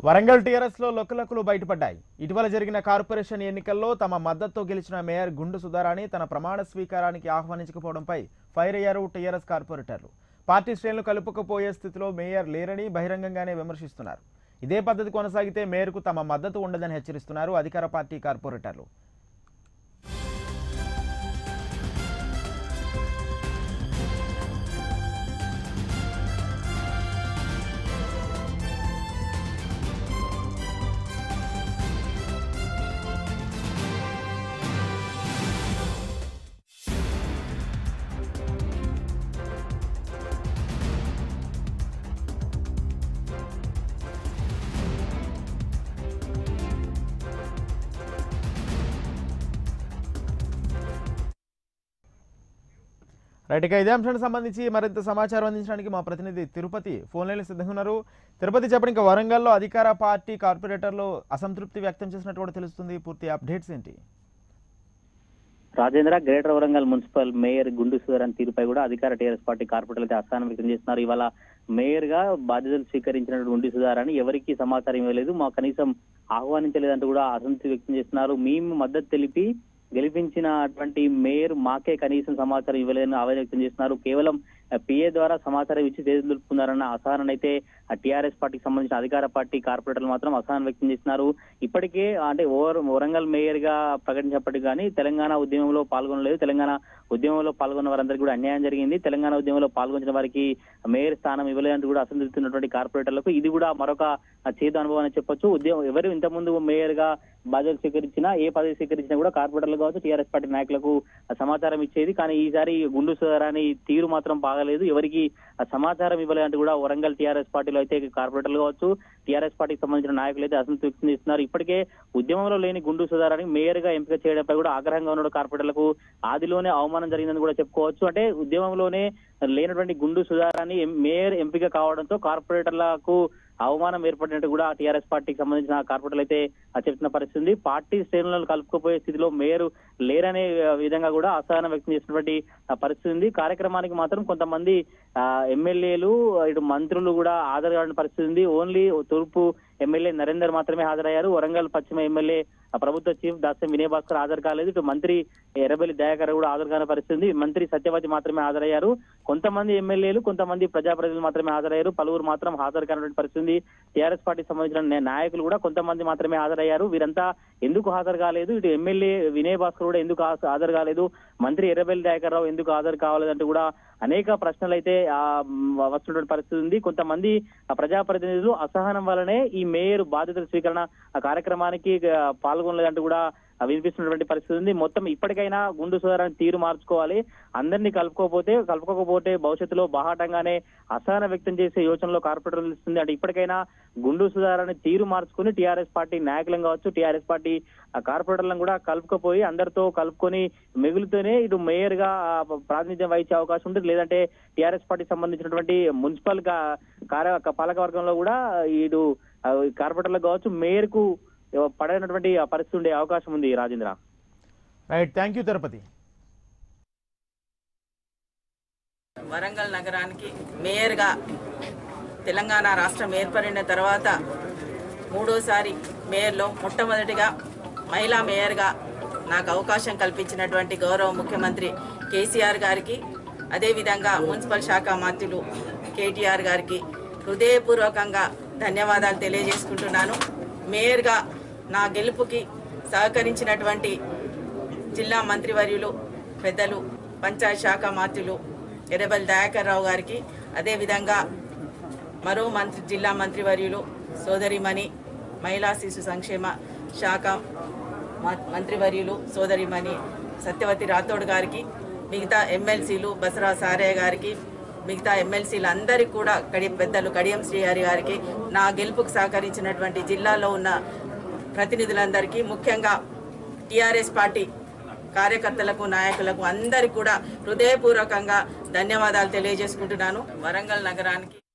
Warangal TRS లో లొక్కలొక్కలు బయటపడ్డాయి ఇటీవల జరిగిన కార్పొరేషన్ ఎన్నికల్లో తమ మద్దతుతో గెలిచిన మేయర్ గుండు సుధారాణి తన ప్రమాణ స్వీకారానికి ఆహ్వానించకపోవడంపై ఫైర్ అయ్యారు టీఆర్ఎస్ కార్పొరేటర్లు పార్టీ శ్రేణులు కలుపుకపోయే స్థితిలో మేయర్ లేరని బహిరంగంగానే విమర్శిస్తున్నారు ఇదే పద్ధతి కొనసాగితే మేయర్కు తమ మద్దతు ఉండదని హెచ్చరిస్తున్నారు అధికార పార్టీ కార్పొరేటర్లు రైట్ ఇక ఇదే అంశానికి సంబంధించి మరింత సమాచారం అందించడానికి మా ప్రతినిధి తిరుపతి ఫోన్ లైన్లో సిద్ధంగా ఉన్నారు తిరుపతి చెప్పండి ఇంకా వరంగల్లో అధికార పార్టీ కార్పొరేటర్లు అసంతృప్తి వ్యక్తం చేసినట్టు కూడా తెలుస్తుంది పూర్తి అప్డేట్స్ ఏంటి Rajendra greater Warangal municipal mayor Gundu Sudharan తీరుపై కూడా అధికార టీఆర్ఎస్ పార్టీ కార్పొరేటర్లు అయితే అస్థానం వ్యక్తం చేస్తున్నారు ఇవాళ మేయర్ గా బాధ్యతలు స్వీకరించినటువంటి గుండు సుధారాన్ని ఎవరికి సమాచారం ఇవ్వలేదు మా కనీసం ఆహ్వానించలేదంటూ కూడా అసంతృప్తి వ్యక్తం చేస్తున్నారు మేము మద్దతు తెలిపి గెలిపించినటువంటి మేయర్ మాకే కనీసం సమాచారం ఇవ్వలేదని ఆవేదన వ్యక్తం చేస్తున్నారు కేవలం పిఏ ద్వారా సమాచారం ఇచ్చి చేతులు దులుపుకున్నారన్న అసహనం అయితే టీఆర్ఎస్ పార్టీకి సంబంధించిన అధికార పార్టీ కార్పొరేటర్లు మాత్రం అసహనం వ్యక్తం చేస్తున్నారు ఇప్పటికే అంటే ఓవర్ వరంగల్ మేయర్ గా ప్రకటించినప్పటికీ కానీ తెలంగాణ ఉద్యమంలో పాల్గొనలేదు తెలంగాణ ఉద్యమంలో పాల్గొన్న వారందరికీ కూడా అన్యాయం జరిగింది తెలంగాణ ఉద్యమంలో పాల్గొంచిన వారికి మేయర్ స్థానం ఇవ్వలేదంటూ కూడా అసంతృప్తున్నటువంటి కార్పొరేటర్లకు ఇది కూడా మరొక చేదు అనుభవం అని చెప్పొచ్చు ఉద్యమం ఎవరు ఇంతకుముందు మేయర్ గా బాధ్యతలు స్వీకరించినా ఏ పదవి స్వీకరించినా కూడా కార్పొరేటర్లు కావచ్చు టీఆర్ఎస్ పార్టీ నాయకులకు సమాచారం ఇచ్చేది కానీ ఈసారి గుండు సుధారాని తీరు మాత్రం బాగాలేదు ఎవరికి ఆ సమాచారం ఇవ్వలేదంటూ కూడా వరంగల్ టీఆర్ఎస్ పార్టీలో అయితే కార్పొరేటర్లు కావచ్చు టీఆర్ఎస్ పార్టీకి సంబంధించిన నాయకులు అయితే అసంతృప్తి వ్యక్తం చేస్తున్నారు ఇప్పటికే ఉద్యమంలో లేని గుండు సుధారాన్ని మేయర్ గా ఎంపిక చేయడంపై కూడా ఆగ్రహంగా ఉన్న కార్పొరేటర్లకు ఆదిలోనే అవమానం జరిగిందని కూడా చెప్పుకోవచ్చు అంటే ఉద్యమంలోనే లేనటువంటి గుండు సుధారాన్ని ఎం- మేయర్ ఎంపిక కావడంతో కార్పొరేటర్లకు అవమానం ఏర్పడినట్టు కూడా టీఆర్ఎస్ పార్టీకి సంబంధించిన కార్పొరేటర్లు అయితే ఆ చెప్తున్న పరిస్థితి ఉంది పార్టీ శ్రేణులను కలుపుకుపోయే స్థితిలో మేయర్ లేరనే ఆ, విధంగా కూడా అసహనం వ్యక్తం చేసినటువంటి ఆ, పరిస్థితి ఉంది కార్యక్రమానికి మాత్రం కొంతమంది ఆ, ఎమ్మెల్యేలు ఇటు మంత్రులు కూడా హాజరు కావాలని పరిస్థితి ఉంది ఓన్లీ తూర్పు ఎమ్మెల్యే నరేందర్ మాత్రమే హాజరయ్యారు వరంగల్ పశ్చిమ ఎమ్మెల్యే ఆ, ప్రభుత్వ చీఫ్ దాస్యం వినయ్ భాస్కర్ హాజరు కాలేదు ఇటు మంత్రి ఎర్రబెల్లి దయాకర్ కూడా హాజరు కాని పరిస్థితి ఉంది మంత్రి సత్యవతి మాత్రమే హాజరయ్యారు కొంతమంది ఎమ్మెల్యేలు కొంతమంది ప్రజాప్రతినిధులు మాత్రమే హాజరయ్యారు పలువురు మాత్రం హాజరు కానటువంటి పరిస్థితి ఉంది టీఆర్ఎస్ పార్టీకి సంబంధించిన నే- నాయకులు కూడా కొంతమంది మాత్రమే హాజరయ్యారు వీరంతా ఎందుకు హాజరు కాలేదు ఇటు ఎమ్మెల్యే వినయ్ భాస్కర్ కూడా ఎందుకు హాజ- హాజరు కాలేదు మంత్రి ఎర్రబెల్లి దయాకర్ రావు ఎందుకు హాజరు కావాలంటూ కూడా అనేక ప్రశ్నలు అయితే ఆ, మ్, వస్తున్నటువంటి పరిస్థితి ఉంది కొంతమంది ఆ, ప్రజాప్రతినిధులు అసహనం వల్లనే ఈ మేయర్ బాధ్యతల స్వీకరణ ఆ కార్యక్రమానికి ఆ, పాల్గొనలేదంటూ కూడా ఆ, వినిపిస్తున్నటువంటి పరిస్థితి ఉంది మొత్తం ఇప్పటికైనా గుండు సుధారాన్ని తీరు మార్చుకోవాలి అందరినీ కలుపుకోకపోతే కలుపుకోకపోతే భవిష్యత్తులో బాహాటంగానే అసహన వ్యక్తం చేసే యోచనలో కార్పొరేటర్లు ఇస్తుంది అంటే ఇప్పటికైనా గుండు సుధారాన్ని తీరు మార్చుకుని టీఆర్ఎస్ పార్టీ నాయకులం కావచ్చు టీఆర్ఎస్ పార్టీ ఆ కార్పొరేటర్లను కూడా కలుపుకపోయి అందరితో కలుపుకొని మిగులుతూనే ఇటు మేయర్ గా ఆ, ప్రాతినిధ్యం వహించే అవకాశం ఉంటుంది లేదంటే టీఆర్ఎస్ పార్టీకి సంబంధించినటువంటి మున్సిపల్ గా- కార్య పాలక వర్గంలో కూడా ఇటు ఆ, కార్పొరేటర్లకు కావచ్చు మేయర్ కు పడనటువంటి ఆ పరిస్థితి ఉండే అవకాశం ఉంది Rajendra right thank you Tirupati Warangal నగరానికి మేయర్గా తెలంగాణ రాష్ట్రం ఏర్పడిన తర్వాత మూడోసారి మేయర్లో మొట్టమొదటిగా మహిళా మేయర్గా నాకు అవకాశం కల్పించినటువంటి గౌరవ ముఖ్యమంత్రి కేసీఆర్ గారికి అదేవిధంగా మున్సిపల్ శాఖ మంత్రులు కేటీఆర్ గారికి హృదయపూర్వకంగా ధన్యవాదాలు తెలియజేసుకుంటున్నాను మేయర్గా నా గెలుపుకి సహకరించినటువంటి జిల్లా మంత్రివర్యులు పెద్దలు పంచాయత్ శాఖ మంత్రులు ఎర్రబెల్లి దయాకర్ రావు గారికి అదేవిధంగా మరో మంత్రి జిల్లా మంత్రివర్యులు సోదరిమణి మహిళా శిశు సంక్షేమ శాఖ మ- మంత్రివర్యులు సోదరిమణి సత్యవతి రాథోడ్ గారికి మిగతా ఎమ్మెల్సీలు బసరా సారయ్య గారికి మిగతా ఎమ్మెల్సీలు అందరికీ కూడా కడి పెద్దలు కడియం శ్రీహరి గారికి నా గెలుపుకు సహకరించినటువంటి జిల్లాలో ఉన్న ప్రతినిధులందరికీ ముఖ్యంగా టీఆర్ఎస్ పార్టీ కార్యకర్తలకు నాయకులకు అందరికీ కూడా హృదయపూర్వకంగా ధన్యవాదాలు తెలియజేసుకుంటున్నాను వరంగల్ నగరానికి